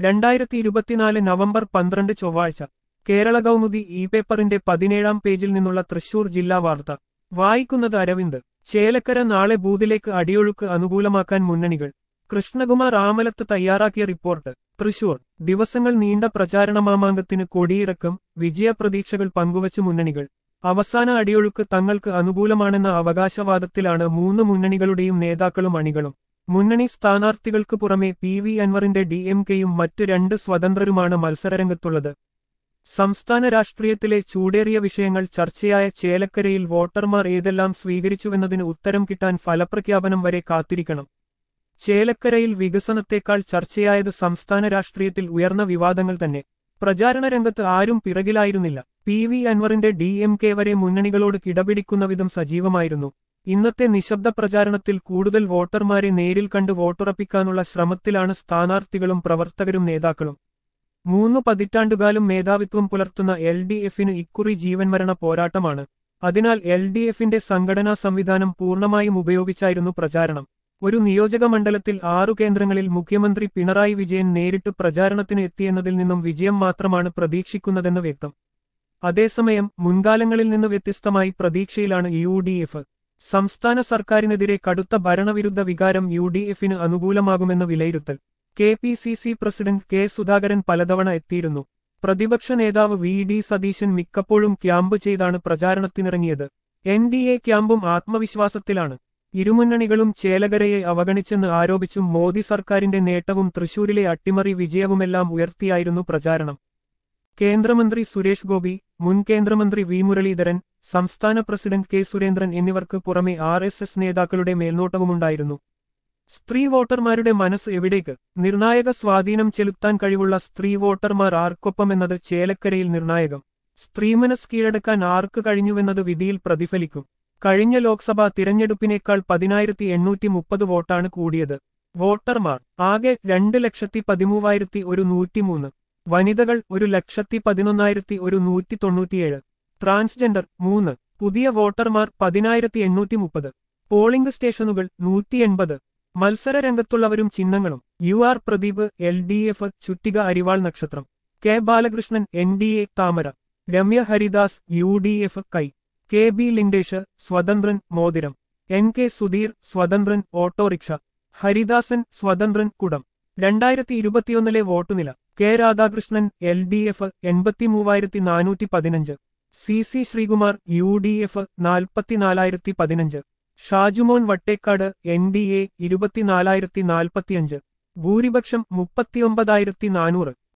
രണ്ടായിരത്തി ഇരുപത്തിനാല് നവംബർ പന്ത്രണ്ട് ചൊവ്വാഴ്ച കേരള കൗമുദി ഇ പേപ്പറിന്റെ പതിനേഴാം പേജിൽ നിന്നുള്ള തൃശൂർ ജില്ലാ വാർത്ത വായിക്കുന്നത് അരവിന്ദ് ചേലക്കര നാളെ ബൂത്തിലേക്ക് അടിയൊഴുക്ക് അനുകൂലമാക്കാൻ മുന്നണികൾ കൃഷ്ണകുമാർ ആമലത്ത് തയ്യാറാക്കിയ റിപ്പോർട്ട് തൃശൂർ ദിവസങ്ങൾ നീണ്ട പ്രചാരണ മാമാങ്കത്തിന് കൊടിയിറക്കം വിജയപ്രതീക്ഷകൾ പങ്കുവച്ച് മുന്നണികൾ അവസാന അടിയൊഴുക്ക് തങ്ങൾക്ക് അനുകൂലമാണെന്ന അവകാശവാദത്തിലാണ് മൂന്ന് മുന്നണികളുടെയും നേതാക്കളും അണികളും മുന്നണി സ്ഥാനാർത്ഥികൾക്ക് പുറമെ പി വി അൻവറിന്റെ ഡി എം കെയും മറ്റു രണ്ട് സ്വതന്ത്രരുമാണ് മത്സരരംഗത്തുള്ളത് സംസ്ഥാന രാഷ്ട്രീയത്തിലെ ചൂടേറിയ വിഷയങ്ങൾ ചർച്ചയായ ചേലക്കരയിൽ വോട്ടർമാർ ഏതെല്ലാം സ്വീകരിച്ചുവെന്നതിന് ഉത്തരം കിട്ടാൻ ഫലപ്രഖ്യാപനം വരെ കാത്തിരിക്കണം ചേലക്കരയിൽ വികസനത്തേക്കാൾ ചർച്ചയായത് സംസ്ഥാന രാഷ്ട്രീയത്തിൽ ഉയർന്ന വിവാദങ്ങൾ തന്നെ പ്രചാരണ രംഗത്ത് ആരും പിറകിലായിരുന്നില്ല പി വി അൻവറിന്റെ ഡി എം കെ വരെ മുന്നണികളോട് കിടപിടിക്കുന്ന വിധം സജീവമായിരുന്നു ഇന്നത്തെ നിശബ്ദ പ്രചാരണത്തിൽ കൂടുതൽ വോട്ടർമാരെ നേരിൽ കണ്ട് വോട്ടുറപ്പിക്കാനുള്ള ശ്രമത്തിലാണ് സ്ഥാനാർത്ഥികളും പ്രവർത്തകരും നേതാക്കളും മൂന്ന് പതിറ്റാണ്ടുകാലം മേധാവിത്വം പുലർത്തുന്ന എൽ ഡി എഫിന് ഇക്കുറി ജീവൻമരണ പോരാട്ടമാണ് അതിനാൽ എൽ ഡി എഫിന്റെ സംഘടനാ സംവിധാനം പൂർണ്ണമായും ഉപയോഗിച്ചായിരുന്നു പ്രചാരണം ഒരു നിയോജക മണ്ഡലത്തിൽ ആറു കേന്ദ്രങ്ങളിൽ മുഖ്യമന്ത്രി പിണറായി വിജയൻ നേരിട്ട് പ്രചാരണത്തിന് എത്തിയെന്നതിൽ നിന്നും വിജയം മാത്രമാണ് പ്രതീക്ഷിക്കുന്നതെന്ന് വ്യക്തം അതേസമയം മുൻകാലങ്ങളിൽ നിന്ന് വ്യത്യസ്തമായി പ്രതീക്ഷയിലാണ് യു ഡി എഫ് സംസ്ഥാന സർക്കാരിനെതിരെ കടുത്ത ഭരണവിരുദ്ധ വികാരം യു ഡി എഫിന് അനുകൂലമാകുമെന്ന് വിലയിരുത്തൽ K P C C president K Sudhakaran പലതവണ എത്തിയിരുന്നു പ്രതിപക്ഷ നേതാവ് വി ഡി സതീശൻ മിക്കപ്പോഴും ക്യാമ്പ് ചെയ്താണ് പ്രചാരണത്തിനിറങ്ങിയത് എൻ ഡി എ ക്യാമ്പും ആത്മവിശ്വാസത്തിലാണ് ഇരുമുന്നണികളും ചേലകരയെ അവഗണിച്ചെന്ന് ആരോപിച്ചും മോദി സർക്കാരിന്റെ നേട്ടവും തൃശൂരിലെ അട്ടിമറി വിജയവുമെല്ലാം ഉയർത്തിയായിരുന്നു പ്രചാരണം കേന്ദ്രമന്ത്രി സുരേഷ് ഗോപി മുൻ കേന്ദ്രമന്ത്രി വി മുരളീധരൻ സംസ്ഥാന പ്രസിഡന്റ് കെ സുരേന്ദ്രൻ എന്നിവർക്ക് പുറമെ ആർ എസ് എസ് നേതാക്കളുടെ മേൽനോട്ടവുമുണ്ടായിരുന്നു സ്ത്രീ വോട്ടർമാരുടെ മനസ്സ് എവിടേക്ക് നിർണായക സ്വാധീനം ചെലുത്താൻ കഴിവുള്ള സ്ത്രീ വോട്ടർമാർ ആർക്കൊപ്പമെന്നത് ചേലക്കരയിൽ നിർണായകം സ്ത്രീമനസ് കീഴടക്കാൻ ആർക്ക് കഴിഞ്ഞുവെന്നത് വിധിയിൽ പ്രതിഫലിക്കും കഴിഞ്ഞ ലോക്സഭാ തിരഞ്ഞെടുപ്പിനേക്കാൾ പതിനായിരത്തി എണ്ണൂറ്റി മുപ്പത് വോട്ടാണ് കൂടിയത് വോട്ടർമാർ ആകെ രണ്ട് ലക്ഷത്തി പതിമൂവായിരത്തി ഒരു നൂറ്റിമൂന്ന് വനിതകൾ ഒരു ലക്ഷത്തി പതിനൊന്നായിരത്തി ഒരു നൂറ്റി തൊണ്ണൂറ്റിയേഴ് ട്രാൻസ്ജെൻഡർ മൂന്ന് പുതിയ വോട്ടർമാർ പതിനായിരത്തി എണ്ണൂറ്റി മുപ്പത് പോളിംഗ് സ്റ്റേഷനുകൾ നൂറ്റി എൺപത് മത്സര രംഗത്തുള്ളവരും ചിഹ്നങ്ങളും U R Pradeep L D F ചുറ്റിക അരിവാൾ നക്ഷത്രം K Balakrishnan N D A താമര Ramya Haridas U D F കൈ കെ ബി ലിൻഡേഷ് സ്വതന്ത്രൻ മോതിരം എൻ കെ സുധീർ സ്വതന്ത്രൻ ഓട്ടോറിക്ഷ ഹരിദാസൻ സ്വതന്ത്രൻ കുടം രണ്ടായിരത്തി ഇരുപത്തിയൊന്നിലെ വോട്ടുനില K Radhakrishnan L D F എൺപത്തിമൂവായിരത്തി നാനൂറ്റി പതിനഞ്ച് C C Sreekumar U D F നാൽപ്പത്തിനാലായിരത്തി പതിനഞ്ച് Shajumon Vattekkad N D A ഇരുപത്തിനാലായിരത്തി നാൽപ്പത്തിയഞ്ച് ഭൂരിപക്ഷം മുപ്പത്തിയൊമ്പതായിരത്തി നാനൂറ്